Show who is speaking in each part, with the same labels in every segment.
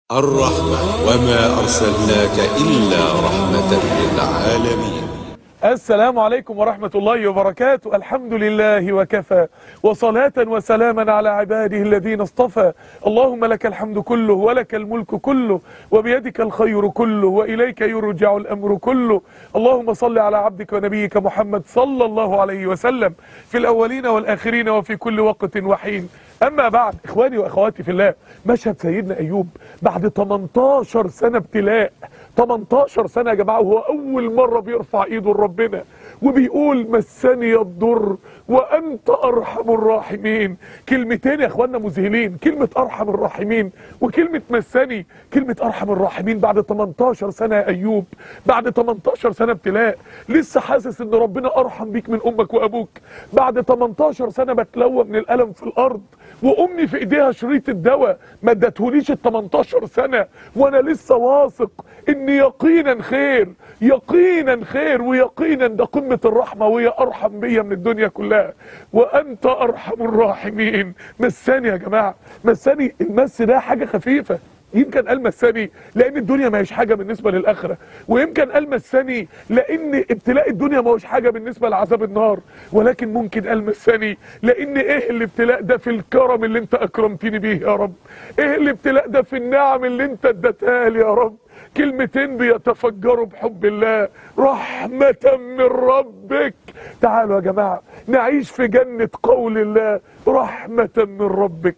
Speaker 1: الرحمة وما أرسلناك إلا رحمة للعالمين
Speaker 2: السلام عليكم ورحمة الله وبركاته الحمد لله وكفى وصلاة وسلاما على عباده الذين اصطفى اللهم لك الحمد كله ولك الملك كله وبيدك الخير كله وإليك يرجع الأمر كله اللهم صل على عبدك ونبيك محمد صلى الله عليه وسلم في الأولين والآخرين وفي كل وقت وحين أما بعد إخواني وأخواتي في الله مشهد سيدنا أيوب بعد 18 سنة ابتلاء 18 سنة يا جماعة وهو أول مرة بيرفع إيده لربنا وبيقول مسني الضر وأنت أرحم الراحمين كلمتين يا إخواننا مذهلين كلمة أرحم الراحمين وكلمة مسني كلمة أرحم الراحمين بعد 18 سنة يا أيوب بعد 18 سنة ابتلاء لسه حاسس إن ربنا أرحم بيك من أمك وأبوك بعد 18 سنة بتلوى من الألم في الأرض وامي في ايديها شريط الدواء ما ادتهوليش ال 18 سنه وانا لسه واثق ان يقينا خير يقينا خير ويقينا ده قمه الرحمه وهي ارحم بيا من الدنيا كلها وانت ارحم الراحمين مساني يا جماعه مساني المس ده حاجه خفيفه يمكن قال مساني لان الدنيا ما هيش حاجه بالنسبه للاخره ويمكن قال مساني لان ابتلاء الدنيا ما هوش حاجه بالنسبه لعذاب النار ولكن ممكن قال مساني لان ايه الابتلاء ده في الكرم اللي انت اكرمتني بيه يا رب ايه الابتلاء ده في النعم اللي انت اديتها لي يا رب كلمتين بيتفجروا بحب الله رحمة من ربك تعالوا يا جماعة نعيش في جنة قول الله رحمة من ربك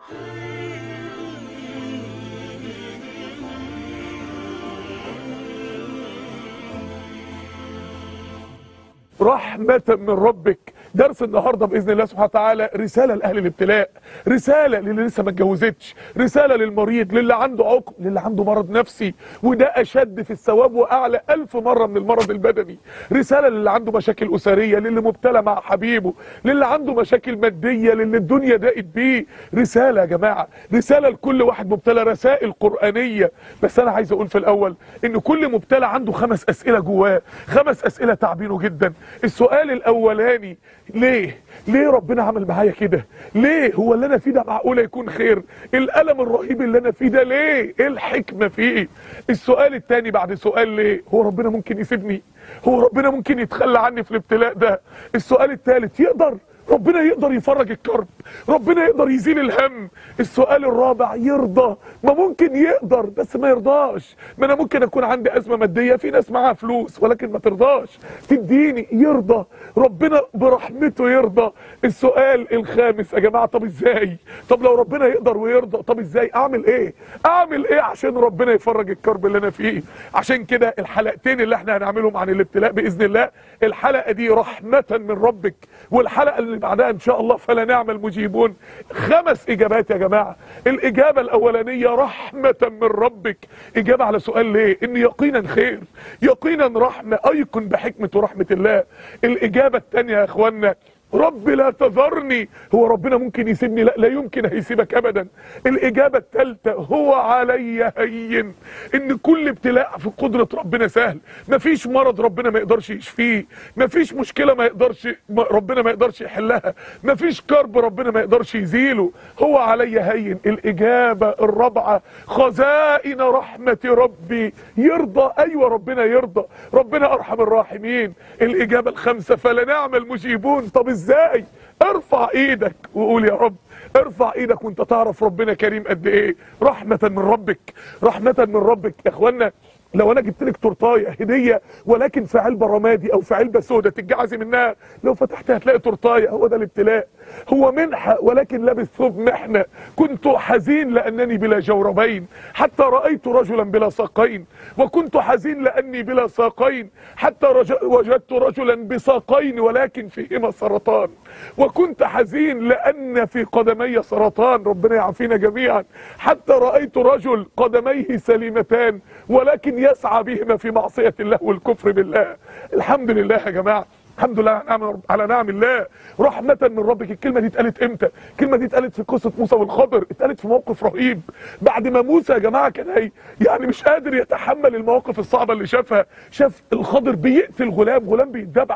Speaker 2: رحمة من ربك درس النهارده باذن الله سبحانه وتعالى رساله لاهل الابتلاء رساله للي لسه ما اتجوزتش رساله للمريض للي عنده عقم للي عنده مرض نفسي وده اشد في الثواب واعلى ألف مره من المرض البدني رساله للي عنده مشاكل اسريه للي مبتلى مع حبيبه للي عنده مشاكل ماديه للي الدنيا ضاقت بيه رساله يا جماعه رساله لكل واحد مبتلى رسائل قرانيه بس انا عايز اقول في الاول ان كل مبتلى عنده خمس اسئله جواه خمس اسئله تعبينه جدا السؤال الاولاني ليه ليه ربنا عمل معايا كده ليه هو اللي انا فيه ده معقوله يكون خير الالم الرهيب اللي انا فيه ده ليه ايه الحكمه فيه السؤال الثاني بعد سؤال ليه هو ربنا ممكن يسيبني هو ربنا ممكن يتخلى عني في الابتلاء ده السؤال الثالث يقدر ربنا يقدر يفرج الكرب ربنا يقدر يزيل الهم السؤال الرابع يرضى ما ممكن يقدر بس ما يرضاش ما انا ممكن اكون عندي ازمه ماديه في ناس معاها فلوس ولكن ما ترضاش تديني يرضى ربنا برحمته يرضى السؤال الخامس يا جماعه طب ازاي طب لو ربنا يقدر ويرضى طب ازاي اعمل ايه اعمل ايه عشان ربنا يفرج الكرب اللي انا فيه عشان كده الحلقتين اللي احنا هنعملهم عن الابتلاء باذن الله الحلقه دي رحمه من ربك والحلقه اللي بعدها ان شاء الله فلا نعم المجيبون خمس اجابات يا جماعه الاجابه الاولانيه رحمه من ربك اجابه على سؤال ليه ان يقينا خير يقينا رحمه ايقن بحكمه ورحمه الله الاجابه الثانيه يا اخوانا رب لا تذرني هو ربنا ممكن يسيبني لا لا يمكن هيسيبك ابدا الاجابه الثالثه هو علي هين ان كل ابتلاء في قدره ربنا سهل مفيش مرض ربنا ما يقدرش يشفيه مفيش مشكله ما يقدرش ربنا ما يقدرش يحلها مفيش كرب ربنا ما يقدرش يزيله هو علي هين الاجابه الرابعه خزائن رحمه ربي يرضى ايوه ربنا يرضى ربنا ارحم الراحمين الاجابه الخامسه فلنعم المجيبون طب ازاي ارفع ايدك وقول يا رب ارفع ايدك وانت تعرف ربنا كريم قد ايه رحمة من ربك رحمة من ربك يا اخوانا لو انا جبت لك تورتايه هديه ولكن في علبه رمادي او في علبه سودة تتجعزي منها لو فتحتها هتلاقي تورتايه هو ده الابتلاء هو منحة ولكن لابس ثوب محنة كنت حزين لأنني بلا جوربين حتى رأيت رجلا بلا ساقين وكنت حزين لأني بلا ساقين حتى رج... وجدت رجلا بساقين ولكن فيهما سرطان وكنت حزين لأن في قدمي سرطان ربنا يعافينا جميعا حتى رأيت رجل قدميه سليمتان ولكن يسعى بهما في معصية الله والكفر بالله الحمد لله يا جماعة الحمد لله على نعم على نعم الله رحمة من ربك الكلمة دي اتقالت امتى الكلمة دي اتقالت في قصة موسى والخضر اتقالت في موقف رهيب بعد ما موسى يا جماعة كان هي يعني مش قادر يتحمل المواقف الصعبة اللي شافها شاف الخضر بيقتل غلام غلام بيتذبح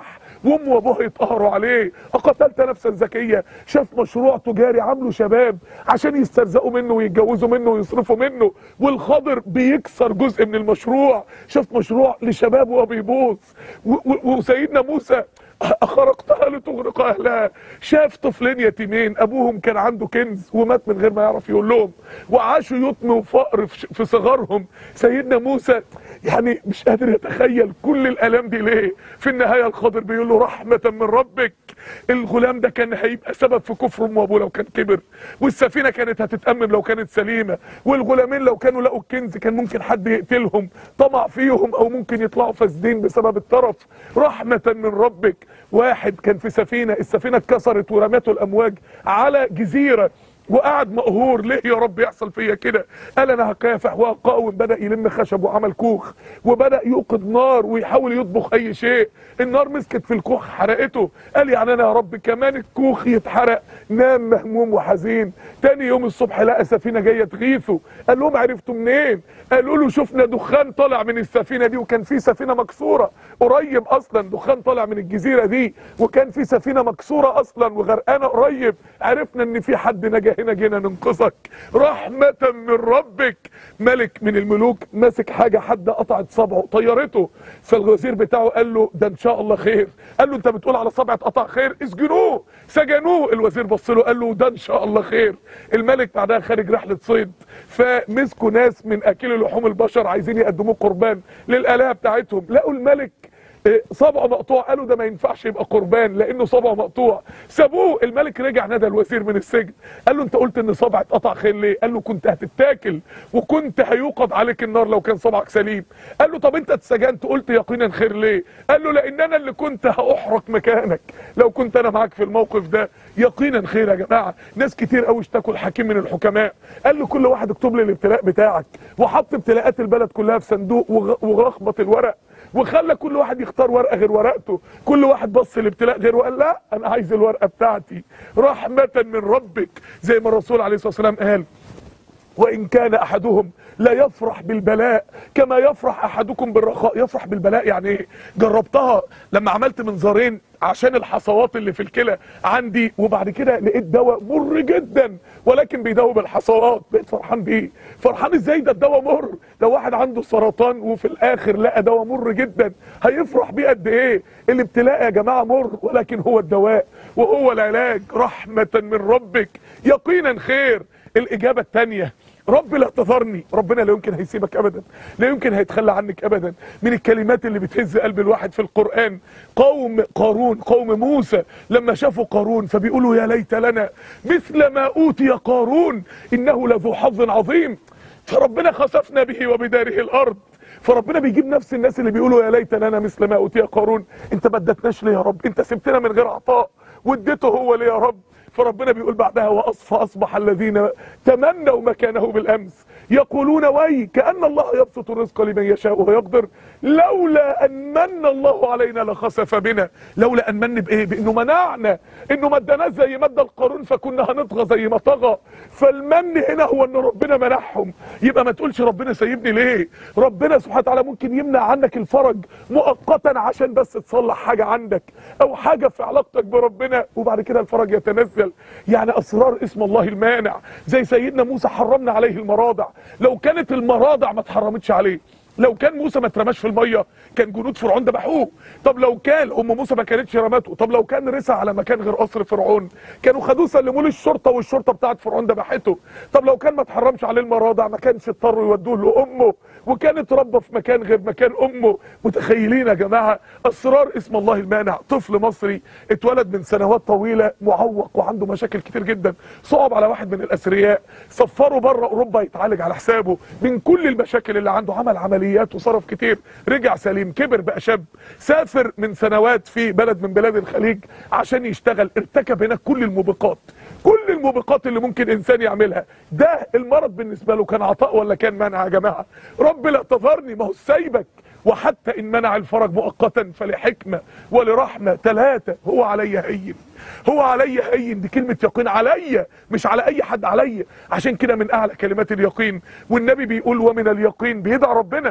Speaker 2: وامه وابوها يتقهروا عليه اقتلت نفسا زكيه شاف مشروع تجاري عامله شباب عشان يسترزقوا منه ويتجوزوا منه ويصرفوا منه والخضر بيكسر جزء من المشروع شاف مشروع لشباب وهو بيبوظ و- و- وسيدنا موسى خرقتها لتغرق اهلها شاف طفلين يتيمين ابوهم كان عنده كنز ومات من غير ما يعرف يقول لهم وعاشوا يتم وفقر في في صغرهم سيدنا موسى يعني مش قادر يتخيل كل الالام دي ليه في النهايه الخضر بيقول له رحمه من ربك الغلام ده كان هيبقى سبب في كفر امه وابوه لو كان كبر والسفينه كانت هتتأمم لو كانت سليمه والغلامين لو كانوا لقوا الكنز كان ممكن حد يقتلهم طمع فيهم او ممكن يطلعوا فاسدين بسبب الترف رحمه من ربك واحد كان في سفينه السفينه اتكسرت ورمته الامواج على جزيره وقعد مقهور ليه يا رب يحصل فيا كده قال انا هكافح وهقاوم بدا يلم خشب وعمل كوخ وبدا يوقد نار ويحاول يطبخ اي شيء النار مسكت في الكوخ حرقته قال يعني انا يا رب كمان الكوخ يتحرق نام مهموم وحزين تاني يوم الصبح لقى سفينه جايه تغيثه قال لهم عرفتوا منين قالوا له شفنا دخان طالع من السفينه دي وكان في سفينه مكسوره قريب اصلا دخان طالع من الجزيره دي وكان في سفينه مكسوره اصلا وغرقانه قريب عرفنا ان في حد نجا هنا جينا ننقذك رحمه من ربك ملك من الملوك ماسك حاجه حد قطعت صبعه طيرته فالوزير بتاعه قال له ده ان شاء الله خير قال له انت بتقول على صبعه قطع خير اسجنوه سجنوه الوزير بص له قال له ده ان شاء الله خير الملك بعدها خارج رحله صيد فمسكوا ناس من اكل لحوم البشر عايزين يقدموه قربان للالهه بتاعتهم لقوا الملك إيه، صبعه مقطوع قالوا ده ما ينفعش يبقى قربان لانه صبعه مقطوع سابوه الملك رجع نادى الوزير من السجن قال له انت قلت ان صبعك اتقطع خير ليه قال له كنت هتتاكل وكنت هيوقد عليك النار لو كان صبعك سليم قال له طب انت اتسجنت قلت يقينا خير ليه قال له لان انا اللي كنت هاحرق مكانك لو كنت انا معاك في الموقف ده يقينا خير يا جماعه ناس كتير قوي اشتكوا الحكيم من الحكماء قال له كل واحد اكتب لي الابتلاء بتاعك وحط ابتلاءات البلد كلها في صندوق وغ- ولخبط الورق وخلى كل واحد يختار ورقه غير ورقته كل واحد بص الابتلاء غير وقال لا انا عايز الورقه بتاعتي رحمه من ربك زي ما الرسول عليه الصلاه والسلام قال وإن كان أحدهم لا يفرح بالبلاء كما يفرح أحدكم بالرخاء يفرح بالبلاء يعني إيه جربتها لما عملت منظارين عشان الحصوات اللي في الكلى عندي وبعد كده لقيت دواء مر جدا ولكن بيداوي الحصوات بقيت فرحان بيه فرحان ازاي ده الدواء مر ده واحد عنده سرطان وفي الاخر لقى دواء مر جدا هيفرح بيه قد ايه الابتلاء يا جماعه مر ولكن هو الدواء وهو العلاج رحمه من ربك يقينا خير الاجابه الثانيه رب لا تذرني ربنا لا يمكن هيسيبك ابدا لا يمكن هيتخلى عنك ابدا من الكلمات اللي بتهز قلب الواحد في القران قوم قارون قوم موسى لما شافوا قارون فبيقولوا يا ليت لنا مثل ما اوتي قارون انه لذو حظ عظيم فربنا خسفنا به وبداره الارض فربنا بيجيب نفس الناس اللي بيقولوا يا ليت لنا مثل ما اوتي قارون انت ما ادتناش ليه يا رب انت سبتنا من غير عطاء واديته هو ليه يا رب فربنا بيقول بعدها واصفى اصبح الذين تمنوا مكانه بالامس يقولون وي كان الله يبسط الرزق لمن يشاء ويقدر لولا ان من الله علينا لخسف بنا لولا ان من بايه بانه منعنا انه ما اداناش زي ما ادى القارون فكنا هنطغى زي ما طغى فالمن هنا هو ان ربنا منعهم يبقى ما تقولش ربنا سايبني ليه ربنا سبحانه وتعالى ممكن يمنع عنك الفرج مؤقتا عشان بس تصلح حاجه عندك او حاجه في علاقتك بربنا وبعد كده الفرج يتنزل يعني اسرار اسم الله المانع زي سيدنا موسى حرمنا عليه المراضع لو كانت المراضع ما اتحرمتش عليه لو كان موسى ما اترماش في الميه كان جنود فرعون ذبحوه طب لو كان ام موسى ما كانتش رمته طب لو كان رسى على مكان غير قصر فرعون كانوا خدوه سلموه للشرطه والشرطه بتاعت فرعون ذبحته طب لو كان ما اتحرمش عليه المراضع ما كانش اضطروا يودوه لامه وكان اتربى في مكان غير مكان امه متخيلين يا جماعه اسرار اسم الله المانع طفل مصري اتولد من سنوات طويله معوق وعنده مشاكل كتير جدا صعب على واحد من الاثرياء سفره بره اوروبا يتعالج على حسابه من كل المشاكل اللي عنده عمل عمليات وصرف كتير رجع سليم كبر بقى شاب سافر من سنوات في بلد من بلاد الخليج عشان يشتغل ارتكب هناك كل الموبقات كل الموبقات اللي ممكن انسان يعملها ده المرض بالنسبه له كان عطاء ولا كان منع يا جماعه رب لا تذرني ما هو سايبك وحتى ان منع الفرج مؤقتا فلحكمه ولرحمه ثلاثه هو علي هين هو علي هين دي كلمه يقين عليا مش على اي حد عليا عشان كده من اعلى كلمات اليقين والنبي بيقول ومن اليقين بيدعى ربنا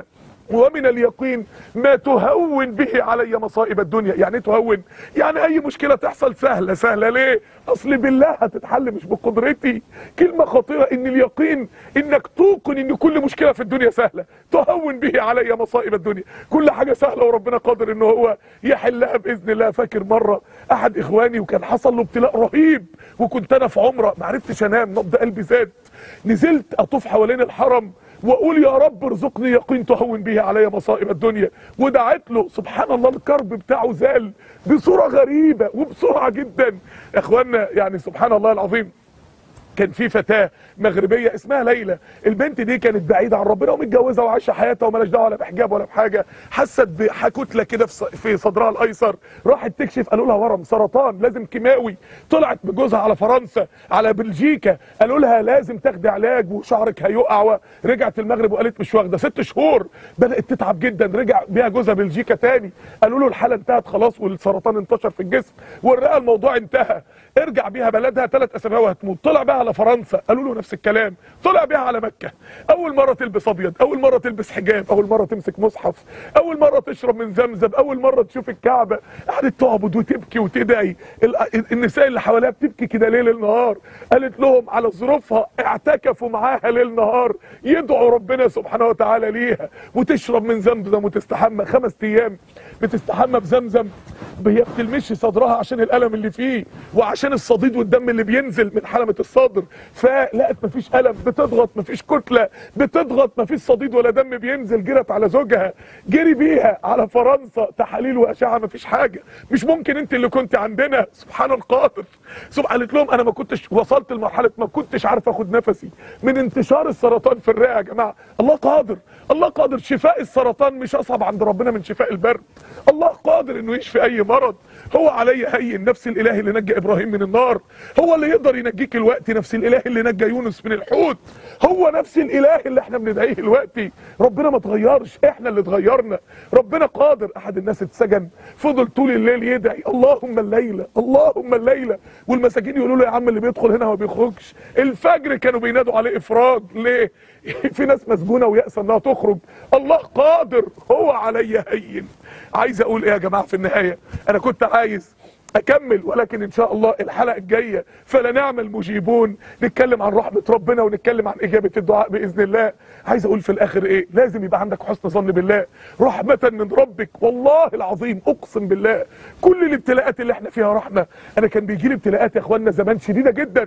Speaker 2: ومن اليقين ما تهون به علي مصائب الدنيا يعني ايه تهون يعني اي مشكله تحصل سهله سهله ليه اصل بالله هتتحل مش بقدرتي كلمه خطيره ان اليقين انك توقن ان كل مشكله في الدنيا سهله تهون به علي مصائب الدنيا كل حاجه سهله وربنا قادر ان هو يحلها باذن الله فاكر مره احد اخواني وكان حصل له ابتلاء رهيب وكنت انا في عمره ما عرفتش انام نبض قلبي زاد نزلت اطوف حوالين الحرم واقول يا رب ارزقني يقين تهون به علي مصائب الدنيا ودعيت له سبحان الله الكرب بتاعه زال بصوره غريبه وبسرعه جدا يا اخوانا يعني سبحان الله العظيم كان في فتاه مغربيه اسمها ليلى البنت دي كانت بعيده عن ربنا ومتجوزه وعايشه حياتها ومالهاش دعوه ولا بحجاب ولا بحاجه حست بكتله كده في ص- في صدرها الايسر راحت تكشف قالوا لها ورم سرطان لازم كيماوي طلعت بجوزها على فرنسا على بلجيكا قالوا لها لازم تاخدي علاج وشعرك هيقع رجعت المغرب وقالت مش واخده ست شهور بدات تتعب جدا رجع بيها جوزها بلجيكا تاني قالوا له الحاله انتهت خلاص والسرطان انتشر في الجسم والرئه الموضوع انتهى ارجع بيها بلدها ثلاث اسابيع وهتموت طلع بيها على فرنسا قالوا له نفس الكلام طلع بيها على مكه اول مره تلبس ابيض اول مره تلبس حجاب اول مره تمسك مصحف اول مره تشرب من زمزم اول مره تشوف الكعبه قعدت تعبد وتبكي وتدعي ال- النساء اللي حواليها بتبكي كده ليل نهار قالت لهم على ظروفها اعتكفوا معاها ليل نهار يدعوا ربنا سبحانه وتعالى ليها وتشرب من زمزم وتستحمى خمس ايام بتستحمى بزمزم هي بتلمش صدرها عشان الالم اللي فيه وعشان الصديد والدم اللي بينزل من حلمة الصدر فلقت مفيش الم بتضغط مفيش كتله بتضغط مفيش صديد ولا دم بينزل جرت على زوجها جري بيها على فرنسا تحاليل واشعه مفيش حاجه مش ممكن انت اللي كنت عندنا سبحان القادر سبحان قالت لهم انا ما كنتش وصلت لمرحله ما كنتش عارف اخد نفسي من انتشار السرطان في الرئه يا جماعه الله قادر الله قادر شفاء السرطان مش اصعب عند ربنا من شفاء البرد الله قادر انه يشفي اي مرض هو علي هين نفس الاله اللي نجى ابراهيم من النار هو اللي يقدر ينجيك الوقت نفس الاله اللي نجى يونس من الحوت هو نفس الاله اللي احنا بندعيه دلوقتي ربنا ما اتغيرش احنا اللي اتغيرنا ربنا قادر احد الناس اتسجن فضل طول الليل يدعي اللهم الليله اللهم الليله والمساجين يقولوا له يا عم اللي بيدخل هنا ما بيخرجش الفجر كانوا بينادوا عليه افراج ليه في ناس مسجونه ويأسى انها تخرج الله قادر هو علي هين عايز اقول ايه يا جماعه في النهايه انا كنت عايز اكمل ولكن ان شاء الله الحلقه الجايه فلا نعمل مجيبون نتكلم عن رحمه ربنا ونتكلم عن اجابه الدعاء باذن الله عايز اقول في الاخر ايه لازم يبقى عندك حسن ظن بالله رحمه من ربك والله العظيم اقسم بالله كل الابتلاءات اللي احنا فيها رحمه انا كان بيجي لي ابتلاءات يا اخوانا زمان شديده جدا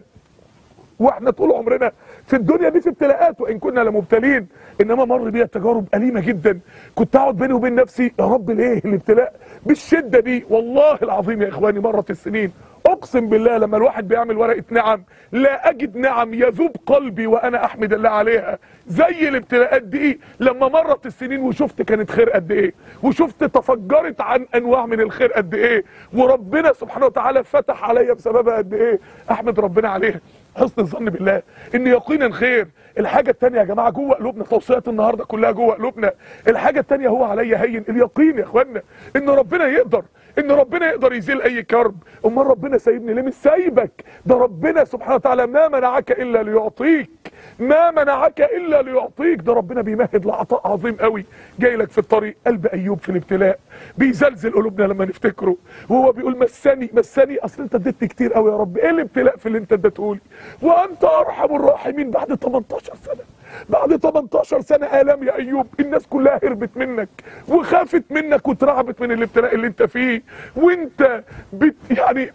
Speaker 2: واحنا طول عمرنا في الدنيا دي في ابتلاءات وان كنا لمبتلين انما مر بيا تجارب اليمه جدا كنت اقعد بيني وبين نفسي يا رب ليه الابتلاء بالشده دي والله العظيم يا اخواني مرت السنين اقسم بالله لما الواحد بيعمل ورقه نعم لا اجد نعم يذوب قلبي وانا احمد الله عليها زي الابتلاءات دي لما مرت السنين وشفت كانت خير قد ايه وشفت تفجرت عن انواع من الخير قد ايه وربنا سبحانه وتعالى فتح عليا بسببها قد ايه احمد ربنا عليها حسن الظن بالله ان يقينا خير الحاجه الثانيه يا جماعه جوه قلوبنا توصيات النهارده كلها جوه قلوبنا الحاجه الثانيه هو عليا هين اليقين يا اخوانا ان ربنا يقدر ان ربنا يقدر يزيل اي كرب امال ربنا سايبني ليه مش سايبك ده ربنا سبحانه وتعالى ما منعك الا ليعطيك ما منعك الا ليعطيك ده ربنا بيمهد لعطاء عظيم قوي جاي لك في الطريق قلب ايوب في الابتلاء بيزلزل قلوبنا لما نفتكره وهو بيقول مسني مسني اصل انت اديتني كتير قوي يا رب ايه الابتلاء في اللي انت اديته لي وانت ارحم الراحمين بعد 18 سنه بعد 18 سنه الام يا ايوب الناس كلها هربت منك وخافت منك واترعبت من الابتلاء اللي انت فيه وانت بت يعني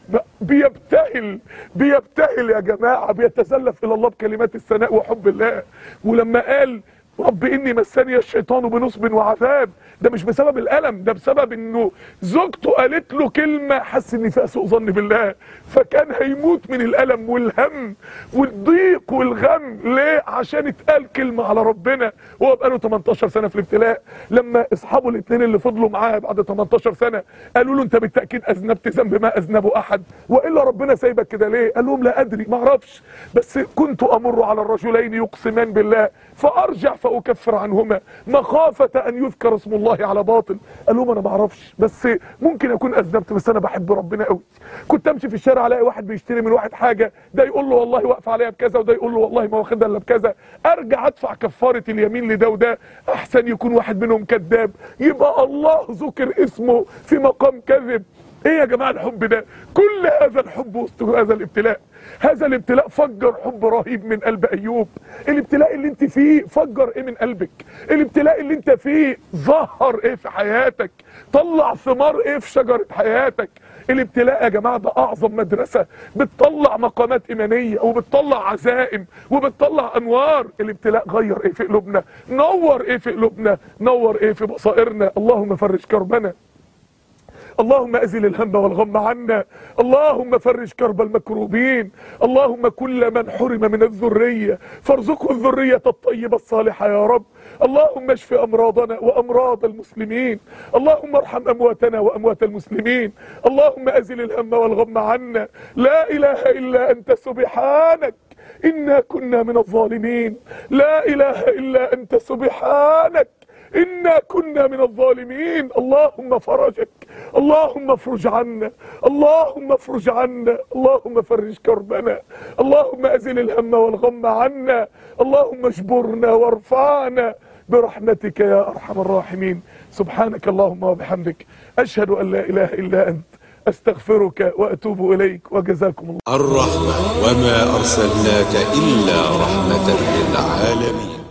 Speaker 2: بيبتهل بيبتهل يا جماعه بيتزلف الى الله بكلمات الثناء وحب الله ولما قال رب اني مسني الشيطان بنصب وعذاب ده مش بسبب الالم ده بسبب انه زوجته قالت له كلمه حس ان فيها سوء ظن بالله فكان هيموت من الالم والهم والضيق والغم ليه عشان اتقال كلمه على ربنا وهو بقاله 18 سنه في الابتلاء لما اصحابه الاثنين اللي فضلوا معاه بعد 18 سنه قالوا له انت بالتاكيد اذنبت ذنب ما اذنبه احد والا ربنا سايبك كده ليه قال لهم لا ادري ما اعرفش بس كنت امر على الرجلين يقسمان بالله فارجع فاكفر عنهما مخافه ان يذكر اسم الله على باطل قال لهم انا ما اعرفش بس ممكن اكون اذنبت بس انا بحب ربنا قوي كنت امشي في الشارع الاقي واحد بيشتري من واحد حاجه ده يقول له والله واقف عليها بكذا وده يقول له والله ما واخدها الا بكذا ارجع ادفع كفاره اليمين لده وده احسن يكون واحد منهم كذاب يبقى الله ذكر اسمه في مقام كذب ايه يا جماعه الحب ده كل هذا الحب وسط هذا الابتلاء هذا الابتلاء فجر حب رهيب من قلب ايوب الابتلاء اللي انت فيه فجر ايه من قلبك الابتلاء اللي انت فيه ظهر ايه في حياتك طلع ثمار ايه في شجره حياتك الابتلاء يا جماعه ده اعظم مدرسه بتطلع مقامات ايمانيه وبتطلع عزائم وبتطلع انوار الابتلاء غير ايه في قلوبنا نور ايه في قلوبنا نور ايه في بصائرنا اللهم فرج كربنا اللهم ازل الهم والغم عنا اللهم فرج كرب المكروبين اللهم كل من حرم من الذريه فارزقه الذريه الطيبه الصالحه يا رب اللهم اشف امراضنا وامراض المسلمين اللهم ارحم امواتنا واموات المسلمين اللهم ازل الهم والغم عنا لا اله الا انت سبحانك انا كنا من الظالمين لا اله الا انت سبحانك إنا كنا من الظالمين اللهم فرجك اللهم افرج عنا اللهم افرج عنا اللهم فرج كربنا اللهم أزل الهم والغم عنا اللهم اجبرنا وارفعنا برحمتك يا أرحم الراحمين سبحانك اللهم وبحمدك أشهد أن لا إله إلا أنت أستغفرك وأتوب إليك وجزاكم الله
Speaker 1: الرحمة وما أرسلناك إلا رحمة للعالمين